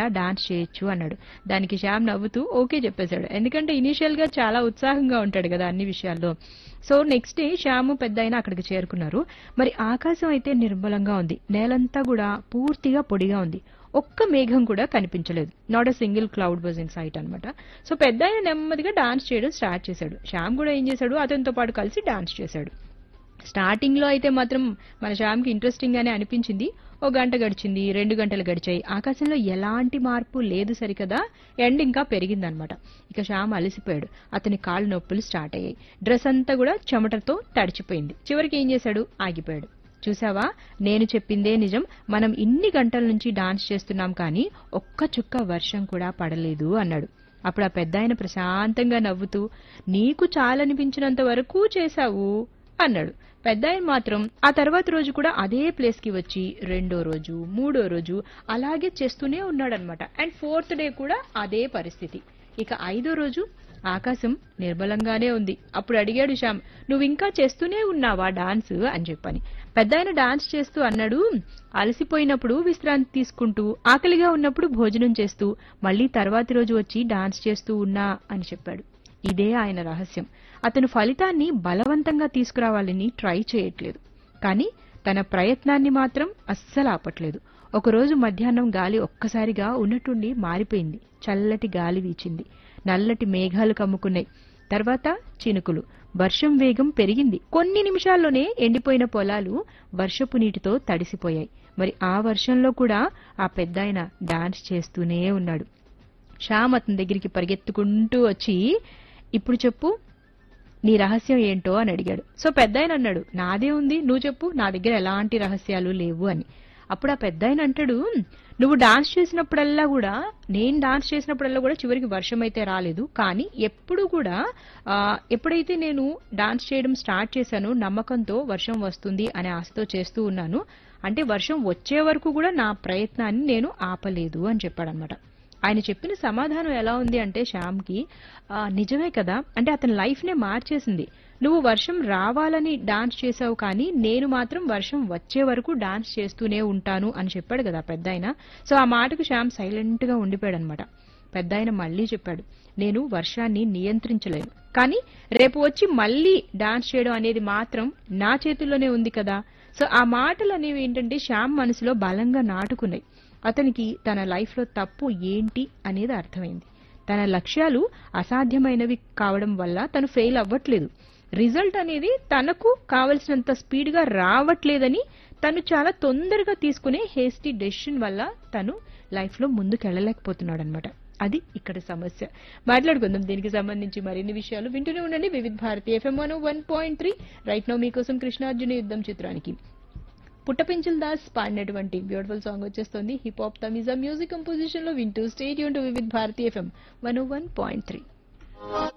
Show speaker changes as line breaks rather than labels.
dance చేయొచ్చు అన్నాడు దానికి శ్యామ్ నవ్వుతూ ఓకే చెప్పేశాడు ఎందుకంటే ఇనీషియల్ గా చాలా ఉత్సాహంగా ఉంటాడు కదా అన్ని విషయాల్లో సో నెక్స్ట్ డే శ్యాము పెద్ద అక్కడికి చేరుకున్నారు మరి ఆకాశం అయితే నిర్మలంగా ఉంది నేలంతా కూడా పూర్తిగా పొడిగా ఉంది ఒక్క మేఘం కూడా కనిపించలేదు not a single cloud was in sight అనమాట సో పెద్ద నెమ్మదిగా డాన్స్ చేయడం స్టార్ట్ చేశాడు శ్యామ్ కూడా ఏం చేశాడు అతనితో పాటు కలిసి డాన్స్ చేశాడు స్టార్టింగ్ లో అయితే మాత్రం మన శ్యామ్కి ఇంట్రెస్టింగ్ గానే అనిపించింది ఓ గంట గడిచింది రెండు గంటలు గడిచాయి ఆకాశంలో ఎలాంటి మార్పు లేదు సరికదా ఎండ్ ఇంకా పెరిగిందనమాట ఇక శ్యామ్ అలసిపోయాడు అతని కాళ్ళు నొప్పులు స్టార్ట్ అయ్యాయి డ్రెస్ అంతా కూడా చెమటతో తడిచిపోయింది చివరికి ఏం చేశాడు ఆగిపోయాడు చూసావా నేను చెప్పిందే నిజం మనం ఇన్ని గంటల నుంచి డాన్స్ చేస్తున్నాం కానీ ఒక్క చుక్క వర్షం కూడా పడలేదు అన్నాడు అప్పుడు ఆ పెద్ద ఆయన ప్రశాంతంగా నవ్వుతూ నీకు చాలనిపించినంత వరకు చేశావు అన్నాడు పెద్ద ఆయన మాత్రం ఆ తర్వాత రోజు కూడా అదే ప్లేస్ కి వచ్చి రెండో రోజు మూడో రోజు అలాగే చేస్తూనే ఉన్నాడనమాట అండ్ ఫోర్త్ డే కూడా అదే పరిస్థితి ఇక ఐదో రోజు ఆకాశం నిర్మలంగానే ఉంది అప్పుడు అడిగాడు శ్యామ్ నువ్వు ఇంకా చేస్తూనే ఉన్నావా డాన్స్ అని చెప్పని పెద్ద ఆయన డాన్స్ చేస్తూ అన్నాడు అలసిపోయినప్పుడు విశ్రాంతి తీసుకుంటూ ఆకలిగా ఉన్నప్పుడు భోజనం చేస్తూ మళ్ళీ తర్వాతి రోజు వచ్చి డాన్స్ చేస్తూ ఉన్నా అని చెప్పాడు ఇదే ఆయన రహస్యం అతను ఫలితాన్ని బలవంతంగా తీసుకురావాలని ట్రై చేయట్లేదు కానీ తన ప్రయత్నాన్ని మాత్రం అస్సలు ఆపట్లేదు ఒకరోజు మధ్యాహ్నం గాలి ఒక్కసారిగా ఉన్నట్టుండి మారిపోయింది చల్లటి గాలి వీచింది నల్లటి మేఘాలు కమ్ముకున్నాయి తర్వాత చినుకులు వర్షం వేగం పెరిగింది కొన్ని నిమిషాల్లోనే ఎండిపోయిన పొలాలు వర్షపు నీటితో తడిసిపోయాయి మరి ఆ వర్షంలో కూడా ఆ పెద్దాయన డాన్స్ చేస్తూనే ఉన్నాడు శ్యామ్ అతని దగ్గరికి పరిగెత్తుకుంటూ వచ్చి ఇప్పుడు చెప్పు నీ రహస్యం ఏంటో అని అడిగాడు సో పెద్ద అన్నాడు నాదే ఉంది నువ్వు చెప్పు నా దగ్గర ఎలాంటి రహస్యాలు లేవు అని అప్పుడు ఆ పెద్ద అంటాడు నువ్వు డాన్స్ చేసినప్పుడల్లా కూడా నేను డాన్స్ చేసినప్పుడల్లా కూడా చివరికి వర్షం అయితే రాలేదు కానీ ఎప్పుడు కూడా ఆ, ఎప్పుడైతే నేను డాన్స్ చేయడం స్టార్ట్ చేశానో నమ్మకంతో వర్షం వస్తుంది అనే ఆశతో చేస్తూ ఉన్నాను అంటే వర్షం వచ్చే వరకు కూడా నా ప్రయత్నాన్ని నేను ఆపలేదు అని చెప్పాడనమాట ఆయన చెప్పిన సమాధానం ఎలా ఉంది అంటే శ్యామ్కి ఆ, నిజమే కదా అంటే అతని లైఫ్ నే మార్చేసింది నువ్వు వర్షం రావాలని డాన్స్ చేసావు కానీ నేను మాత్రం వర్షం వచ్చే వరకు డాన్స్ చేస్తూనే ఉంటాను అని చెప్పాడు కదా పెద్ద సో ఆ మాటకు శ్యామ్ సైలెంట్ గా ఉండిపోయాడు అనమాట పెద్ద మళ్ళీ చెప్పాడు నేను వర్షాన్ని నియంత్రించలేను కానీ రేపు వచ్చి మళ్ళీ డాన్స్ చేయడం అనేది మాత్రం నా చేతుల్లోనే ఉంది కదా సో ఆ మాటలు అనేవి ఏంటంటే శ్యామ్ మనసులో బలంగా నాటుకున్నాయి అతనికి తన లైఫ్ లో తప్పు ఏంటి అనేది అర్థమైంది తన లక్ష్యాలు అసాధ్యమైనవి కావడం వల్ల తను ఫెయిల్ అవ్వట్లేదు రిజల్ట్ అనేది తనకు కావలసినంత స్పీడ్ గా రావట్లేదని తను చాలా తొందరగా తీసుకునే హేస్టీ డెసిషన్ వల్ల తను లైఫ్ లో ముందుకు వెళ్ళలేకపోతున్నాడు అనమాట అది ఇక్కడ సమస్య మాట్లాడుకుందాం దీనికి సంబంధించి మరిన్ని విషయాలు వింటూనే ఉండండి Vividh Bharati FM one one point three right now మీకోసం కృష్ణార్జున యుద్ధం చిత్రానికి పుట్టపించుల్ దాస్ పాడినటువంటి బ్యూటిఫుల్ సాంగ్ వచ్చేస్తుంది hip hop Tamizha music composition లో వింటూ stay tuned to Vividh Bharati FM one one point three